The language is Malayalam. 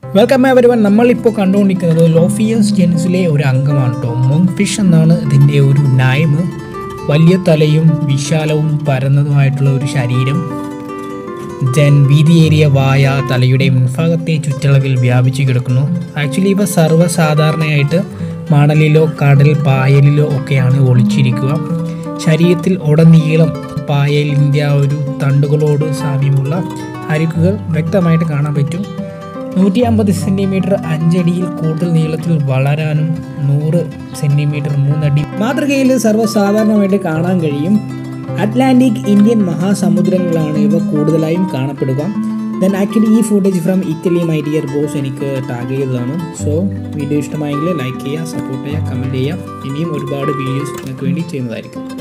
വെൽക്കം എവരിവൺ നമ്മളിപ്പോൾ കണ്ടുകൊണ്ടിരിക്കുന്നത് ലോഫിയസ് ജെൻസിലെ ഒരു അംഗമാണ് കേട്ടോ മോങ് ഫിഷ് എന്നാണ് ഇതിൻ്റെ ഒരു നയമ് വലിയ തലയും വിശാലവും പരന്നതുമായിട്ടുള്ള ഒരു ശരീരം ജൻ വീതിയേറിയ വായ തലയുടെ മുൻഭാഗത്തെ ചുറ്റളവിൽ വ്യാപിച്ചു കിടക്കുന്നു ആക്ച്വലി ഇവ സർവ്വസാധാരണയായിട്ട് മണലിലോ കടൽ പായലിലോ ഒക്കെയാണ് ഒളിച്ചിരിക്കുക ശരീരത്തിൽ ഉടനീളം പായലിൻ്റെ ആ ഒരു തണ്ടുകളോട് സാമ്യമുള്ള അരിക്കുകൾ വ്യക്തമായിട്ട് കാണാൻ പറ്റും നൂറ്റി അമ്പത് സെൻറ്റിമീറ്റർ അഞ്ചടിയിൽ കൂടുതൽ നീളത്തിൽ വളരാനും നൂറ് സെൻറ്റിമീറ്റർ മൂന്നടി മാതൃകയിൽ സർവ്വസാധാരണമായിട്ട് കാണാൻ കഴിയും അറ്റ്ലാന്റിക് ഇന്ത്യൻ മഹാസമുദ്രങ്ങളാണ് ഇവ കൂടുതലായും കാണപ്പെടുക ദെൻ ആക്ച്വലി ഈ footage from Italy my dear boss എനിക്ക് ടാഗ് ചെയ്തതാണ് സോ വീഡിയോ ഇഷ്ടമായെങ്കിൽ ലൈക്ക് ചെയ്യുക സപ്പോർട്ട് ചെയ്യുക കമൻറ്റ് ചെയ്യുക ഇനിയും ഒരുപാട് വീഡിയോസ് നിങ്ങൾക്ക് വേണ്ടി ചെയ്യുന്നതായിരിക്കും